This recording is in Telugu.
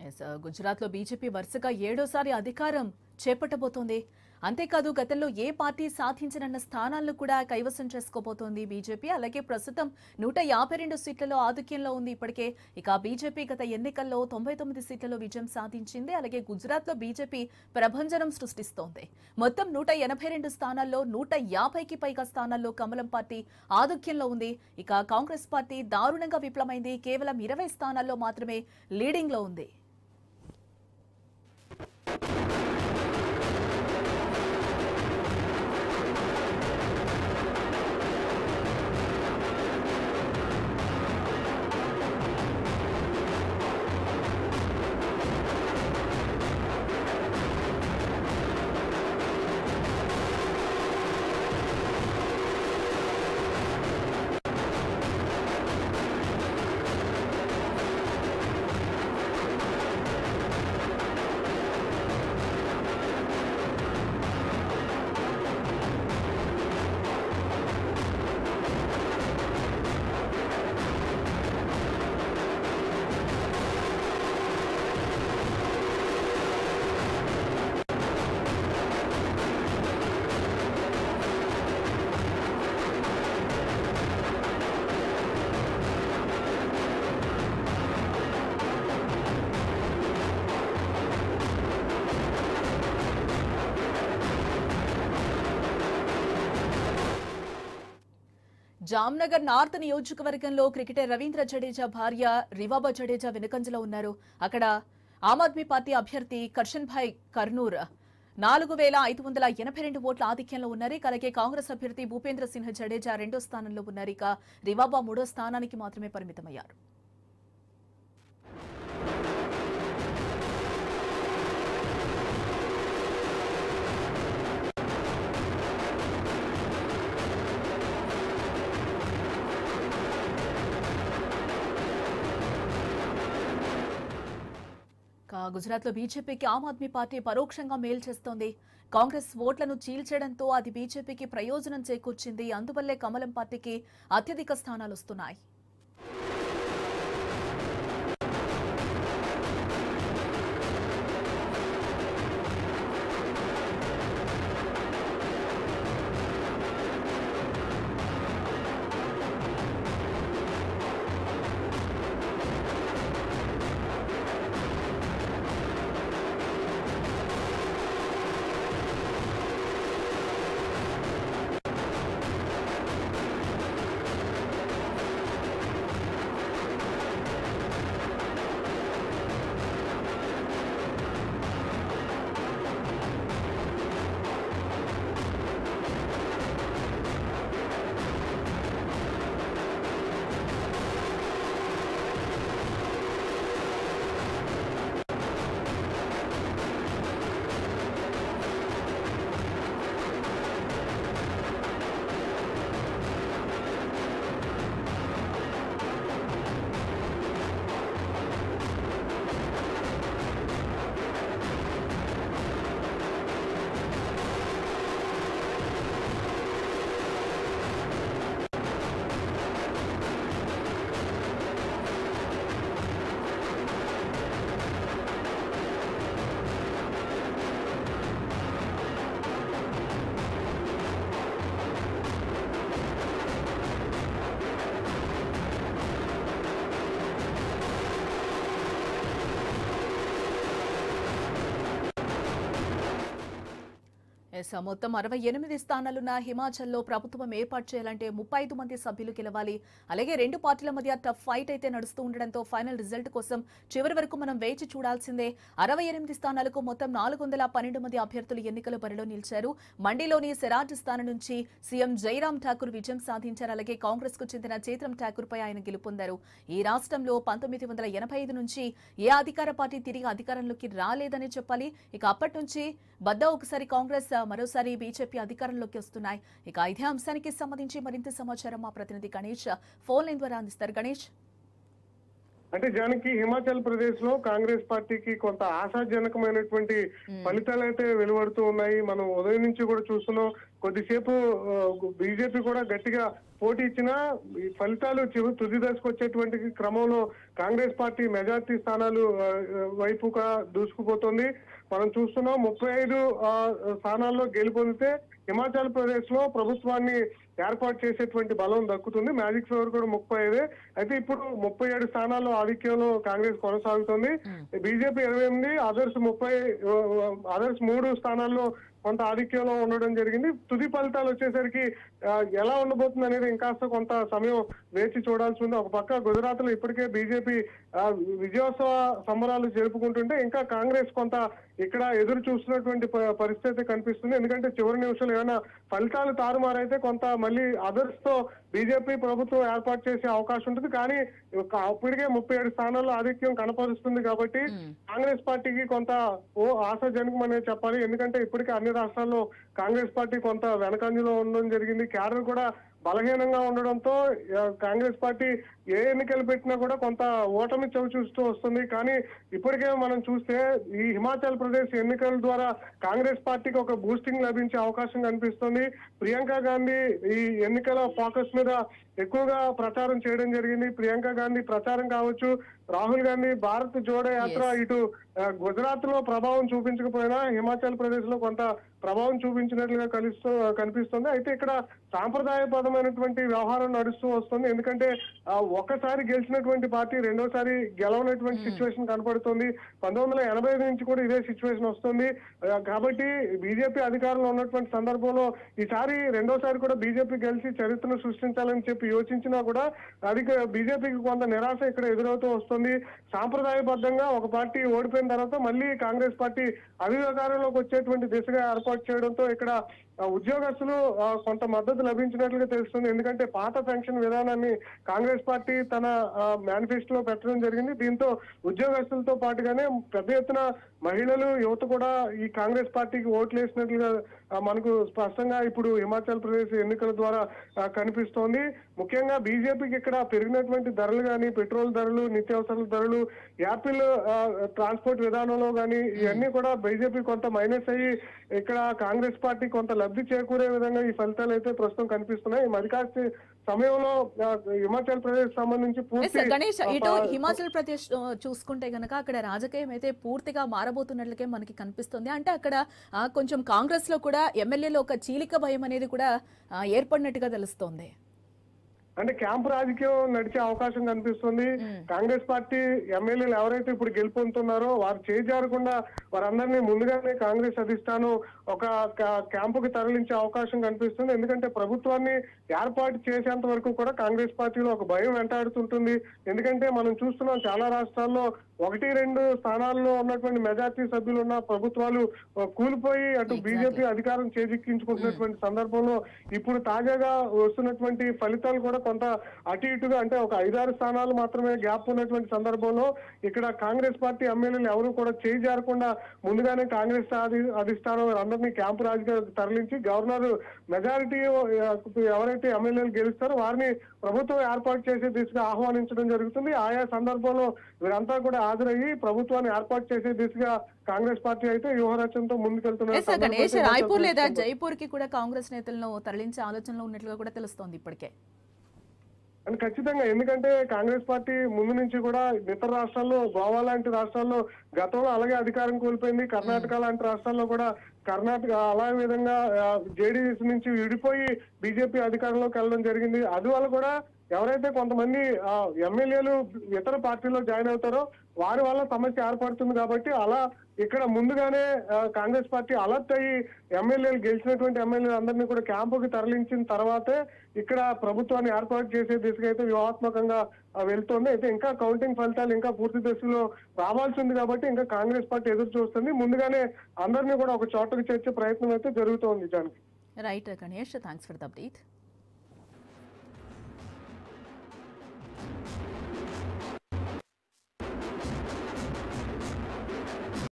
ఎస్, గుజరాత్ లో బీజేపీ వరుసగా ఏడోసారి అధికారం చేపట్టబోతోంది అంతేకాదు గతంలో ఏ పార్టీ సాధించనన్న స్థానాలను కూడా కైవసం చేసుకోబోతోంది బీజేపీ అలాగే ప్రస్తుతం నూట యాభై రెండు సీట్లలో ఆధిక్యంలో ఉంది ఇప్పటికే ఇక బీజేపీ గత ఎన్నికల్లో తొంభై తొమ్మిది సీట్లలో విజయం సాధించింది అలాగే గుజరాత్ లో బీజేపీ ప్రభంజనం సృష్టిస్తోంది మొత్తం నూట ఎనభై రెండు స్థానాల్లో నూట యాభైకి పైగా స్థానాల్లో కమలం పార్టీ ఆధిక్యంలో ఉంది ఇక కాంగ్రెస్ పార్టీ దారుణంగా విఫలమైంది కేవలం ఇరవై స్థానాల్లో మాత్రమే లీడింగ్ లో ఉంది జామ్నగర్ నార్త్ నియోజకవర్గంలో క్రికెటర్ రవీంద్ర జడేజా భార్య రివాబా జడేజా వెనుకంజలో ఉన్నారు అక్కడ ఆమ్ ఆద్మీ పార్టీ అభ్యర్థి కర్షన్ భాయ్ కర్నూర్ నాలుగు వేల ఐదు వందల ఎనభై రెండు ఓట్ల ఆధిక్యంలో ఉన్నారు ఇక అలాగే కాంగ్రెస్ అభ్యర్థి భూపేంద్ర సింహ్ జడేజా రెండో స్థానంలో ఉన్నారు ఇక రివాబా మూడో స్థానానికి మాత్రమే పరిమితమయ్యారు గుజరాత్ లో బీజేపీకి ఆమ్ ఆద్మీ పార్టీ పరోక్షంగా మేలు చేస్తోంది కాంగ్రెస్ ఓట్లను చీల్చడంతో అది బీజేపీకి ప్రయోజనం చేకూర్చింది అందువల్లే కమలం పార్టీకి అత్యధిక స్థానాలు వస్తున్నాయి ఎస్ మొత్తం అరవై ఎనిమిది స్థానాలున్న హిమాచల్లో ప్రభుత్వం ఏర్పాటు చేయాలంటే ముప్పై ఐదు మంది సభ్యులు గెలవాలి అలాగే రెండు పార్టీల మధ్య టఫ్ ఫైట్ అయితే నడుస్తూ ఉండడంతో ఫైనల్ రిజల్ట్ కోసం చివరి వరకు మనం వేచి చూడాల్సిందే అరవై ఎనిమిది స్థానాలకు మొత్తం నాలుగు వందల పన్నెండు మంది అభ్యర్థులు ఎన్నికల బరిలో నిలిచారు మండిలోని సెరాజ్ స్థానం నుంచి సీఎం జైరామ్ ఠాకూర్ విజయం సాధించారు అలాగే కాంగ్రెస్ కు చెందిన చేత్రం ఠాకూర్ పై ఆయన గెలుపొందారు ఈ రాష్ట్రంలో పంతొమ్మిది వందల ఎనభై ఐదు నుంచి ఏ అధికార పార్టీ తిరిగి అధికారంలోకి రాలేదని చెప్పాలి ఇక అప్పటి నుంచి బద్ద ఒకసారి కాంగ్రెస్ మరోసారి బీజేపీ అధికారంలోకి వస్తున్నాయి ఇక ఇదే అంశానికి సంబంధించి మరింత సమాచారం మా ప్రతినిధి గణేష్ ఫోన్ లైన్ ద్వారా అందిస్తారు గణేష్ అంటే జానకి హిమాచల్ ప్రదేశ్ లో కాంగ్రెస్ పార్టీకి కొంత ఆశాజనకమైనటువంటి ఫలితాలు అయితే వెలువడుతూ ఉన్నాయి మనం ఉదయం నుంచి కూడా చూస్తున్నాం కొద్దిసేపు బీజేపీ కూడా గట్టిగా పోటీ ఇచ్చినా ఈ ఫలితాలు చివరి తుది దశకు వచ్చేటువంటి క్రమంలో కాంగ్రెస్ పార్టీ మెజార్టీ స్థానాలు ఆ, ఆ, వైపుగా దూసుకుపోతుంది మనం చూస్తున్నాం ముప్పై ఐదు ఆ, స్థానాల్లో గెలుపొందితే హిమాచల్ ప్రదేశ్ లో ప్రభుత్వాన్ని ఏర్పాటు చేసేటువంటి బలం దక్కుతుంది మ్యాజిక్ ఫేవర్ కూడా ముప్పై ఐదే అయితే ఇప్పుడు ముప్పై ఏడు స్థానాల్లో ఆధిక్యంలో కాంగ్రెస్ కొనసాగుతుంది బీజేపీ ఇరవై ఎనిమిది అదర్స్ ముప్పై అదర్స్ మూడు స్థానాల్లో కొంత ఆధిక్యంలో ఉండడం జరిగింది తుది ఫలితాలు వచ్చేసరికి ఆ, ఎలా ఉండబోతుంది అనేది ఇంకాస్త కొంత సమయం వేచి చూడాల్సి ఉంది ఒక పక్క గుజరాత్ లో ఇప్పటికే బీజేపీ విజయోత్సవ సంబరాలు జరుపుకుంటుంటే ఇంకా కాంగ్రెస్ కొంత ఇక్కడ ఎదురు చూస్తున్నటువంటి ప- పరిస్థితి కనిపిస్తుంది ఎందుకంటే చివరి నిమిషంలో ఏమైనా ఫలితాలు తారుమారైతే కొంత మళ్ళీ అదర్స్ తో బీజేపీ ప్రభుత్వం ఏర్పాటు చేసే అవకాశం ఉంటుంది కానీ ఒక- అప్పటికే ముప్పై ఏడు స్థానాల్లో ఆధిక్యం కనపరుస్తుంది కాబట్టి కాంగ్రెస్ పార్టీకి కొంత ఓ ఆశాజనకం అనేది చెప్పాలి ఎందుకంటే ఇప్పటికే అన్ని రాష్ట్రాల్లో కాంగ్రెస్ పార్టీ కొంత వెనకంజలో ఉండడం జరిగింది క్యాడర్ కూడా బలహీనంగా ఉండడంతో ఆ, కాంగ్రెస్ పార్టీ ఏ ఎన్నికలు పెట్టినా కూడా కొంత ఓటమి చవి చూస్తూ వస్తుంది కానీ ఇప్పటికే మనం చూస్తే ఈ హిమాచల్ ప్రదేశ్ ఎన్నికల ద్వారా కాంగ్రెస్ పార్టీకి ఒక బూస్టింగ్ లభించే అవకాశం కనిపిస్తుంది ప్రియాంక గాంధీ ఈ ఎన్నికల ఫోకస్ మీద ఎక్కువగా ప్రచారం చేయడం జరిగింది ప్రియాంక గాంధీ ప్రచారం కావచ్చు రాహుల్ గాంధీ భారత్ జోడో యాత్ర ఇటు ఆ, గుజరాత్ లో ప్రభావం చూపించకపోయినా హిమాచల్ ప్రదేశ్ లో కొంత ప్రభావం చూపించినట్లుగా కలుస్తూ కనిపిస్తుంది అయితే ఇక్కడ సాంప్రదాయబద్ధమైనటువంటి వ్యవహారం నడుస్తూ వస్తుంది ఎందుకంటే ఆ, ఒక్కసారి గెలిచినటువంటి పార్టీ రెండోసారి గెలవనటువంటి సిచ్యువేషన్ కనపడుతుంది పంతొమ్మిది వందల ఎనభై ఐదు నుంచి కూడా ఇదే సిచ్యువేషన్ వస్తుంది ఆ, కాబట్టి బీజేపీ అధికారంలో ఉన్నటువంటి సందర్భంలో ఈసారి రెండోసారి కూడా బీజేపీ గెలిచి చరిత్రను సృష్టించాలని చెప్పి యోచించినా కూడా అది బీజేపీకి కొంత నిరాశ ఇక్కడ ఎదురవుతూ వస్తుంది సాంప్రదాయబద్ధంగా ఒక పార్టీ ఓడిపోయిన తర్వాత మళ్ళీ కాంగ్రెస్ పార్టీ అధికారంలోకి వచ్చేటువంటి దిశగా ఏర్పాటు చేయడంతో ఇక్కడ ఆ, ఉద్యోగస్తులు ఆ, కొంత మద్దతు లభించినట్లుగా తెలుస్తుంది ఎందుకంటే పాత పెన్షన్ విధానాన్ని కాంగ్రెస్ పార్టీ తన మేనిఫెస్టోలో పెట్టడం జరిగింది దీంతో ఉద్యోగస్తులతో పాటుగానే పెద్ద ఎత్తున మహిళలు యువత కూడా ఈ కాంగ్రెస్ పార్టీకి ఓట్లు వేసినట్లుగా ఆ, మనకు స్పష్టంగా ఇప్పుడు హిమాచల్ ప్రదేశ్ ఎన్నికల ద్వారా ఆ, కనిపిస్తోంది ముఖ్యంగా బీజేపీకి ఇక్కడ పెరిగినటువంటి ధరలు కానీ పెట్రోల్ ధరలు నిత్యావసరాల ధరలు యాపిల్ ఆ, ట్రాన్స్పోర్ట్ విధానంలో కానీ ఇవన్నీ కూడా బీజేపీ కొంత మైనస్ అయ్యి ఇక్కడ కాంగ్రెస్ పార్టీ కొంత లబ్ధి చేకూరే విధంగా ఈ ఫలితాలు అయితే ప్రస్తుతం కనిపిస్తున్నాయి మరి కాస్త సమయంలో ఆ, హిమాచల్ ప్రదేశ్ సంబంధించి ఎస్ పూర్తి సార్, గణేష్ ఇటు ఆ, హిమాచల్ ప్రదేశ్ ఆ, చూసుకుంటే గనక అక్కడ రాజకీయం అయితే పూర్తిగా మారబోతున్నట్లుగా మనకి కనిపిస్తుంది అంటే అక్కడ ఆ, కొంచెం కాంగ్రెస్ లో కూడా ఎమ్మెల్యేలో ఒక చీలిక భయం అనేది కూడా ఆ, ఏర్పడినట్టుగా తెలుస్తోంది అంటే క్యాంప్ రాజకీయం నడిచే అవకాశం కనిపిస్తుంది కాంగ్రెస్ పార్టీ ఎమ్మెల్యేలు ఎవరైతే ఇప్పుడు గెలుపొందుతున్నారో వారు చేజారకుండా వారందరినీ ముందుగానే కాంగ్రెస్ అధిష్టానం ఒక క- క్యాంపుకి తరలించే అవకాశం కనిపిస్తుంది ఎందుకంటే ప్రభుత్వాన్ని ఏర్పాటు చేసేంత వరకు కూడా కాంగ్రెస్ పార్టీలో ఒక భయం వెంటాడుతుంటుంది ఎందుకంటే మనం చూస్తున్నాం చాలా రాష్ట్రాల్లో ఒకటి రెండు స్థానాల్లో ఉన్నటువంటి మెజార్టీ సభ్యులు ఉన్న ప్రభుత్వాలు ఆ, కూలిపోయి అటు బీజేపీ అధికారం చేజిక్కించుకుంటున్నటువంటి సందర్భంలో ఇప్పుడు తాజాగా వస్తున్నటువంటి ఫలితాలు కూడా కొంత అటు ఇటుగా అంటే ఒక ఐదారు స్థానాలు మాత్రమే గ్యాప్ ఉన్నటువంటి సందర్భంలో ఇక్కడ కాంగ్రెస్ పార్టీ ఎమ్మెల్యేలు ఎవరు కూడా చేయి జారకుండా ముందుగానే కాంగ్రెస్ అధి- అధిష్టానం అందరినీ క్యాంపు రాజకీయాలకు తరలించి గవర్నర్ మెజారిటీ ఎవరైతే ఎమ్మెల్యేలు గెలుస్తారో వారిని ప్రభుత్వం ఏర్పాటు చేసే దిశగా ఆహ్వానించడం జరుగుతుంది ఆయా సందర్భంలో వీరంతా కూడా హాజరయ్యి ప్రభుత్వాన్ని ఏర్పాటు చేసే దిశగా కాంగ్రెస్ పార్టీ అయితే వ్యూహరచనతో ముందుకెళ్తున్న ఎస్ సార్, సందర్భం గణేష్ అయితే రాయ్పూర్ లేదా కనిపిస్తుంది. జైపూర్ కి కూడా కాంగ్రెస్ నేతలను తరలించే ఆలోచనలో ఉన్నట్లుగా కూడా తెలుస్తోంది ఇప్పటికే అని ఖచ్చితంగా ఎందుకంటే కాంగ్రెస్ పార్టీ ముందు నుంచి కూడా ఇతర రాష్ట్రాల్లో గోవా లాంటి రాష్ట్రాల్లో గతంలో అలాగే అధికారం కోల్పోయింది కర్ణాటక లాంటి రాష్ట్రాల్లో కూడా కర్ణాటక అలా విధంగా జేడీఎస్ నుంచి విడిపోయి బీజేపీ అధికారంలోకి వెళ్ళడం జరిగింది అందువల్ల కూడా ఎవరైతే కొంతమంది ఆ, ఎమ్మెల్యేలు ఇతర పార్టీలో జాయిన్ అవుతారో వారి వల్ల సమస్య ఏర్పడుతుంది కాబట్టి అలా ఇక్కడ ముందుగానే ఆ, కాంగ్రెస్ పార్టీ అలర్ట్ అయ్యి ఎమ్మెల్యేలు గెలిచినటువంటి ఎమ్మెల్యేలు అందరినీ కూడా క్యాంపుకి తరలించిన తర్వాతే ఇక్కడ ప్రభుత్వాన్ని ఏర్పాటు చేసే దిశగా అయితే వ్యూహాత్మకంగా ఆ, వెళ్తోంది అయితే ఇంకా కౌంటింగ్ ఫలితాలు ఇంకా పూర్తి దశలో రావాల్సి ఉంది కాబట్టి ఇంకా కాంగ్రెస్ పార్టీ ఎదురు చూస్తుంది ముందుగానే అందరినీ కూడా ఒక చోటకు చేర్చే ప్రయత్నం అయితే జరుగుతోంది Janaki right Ganesh thanks for the update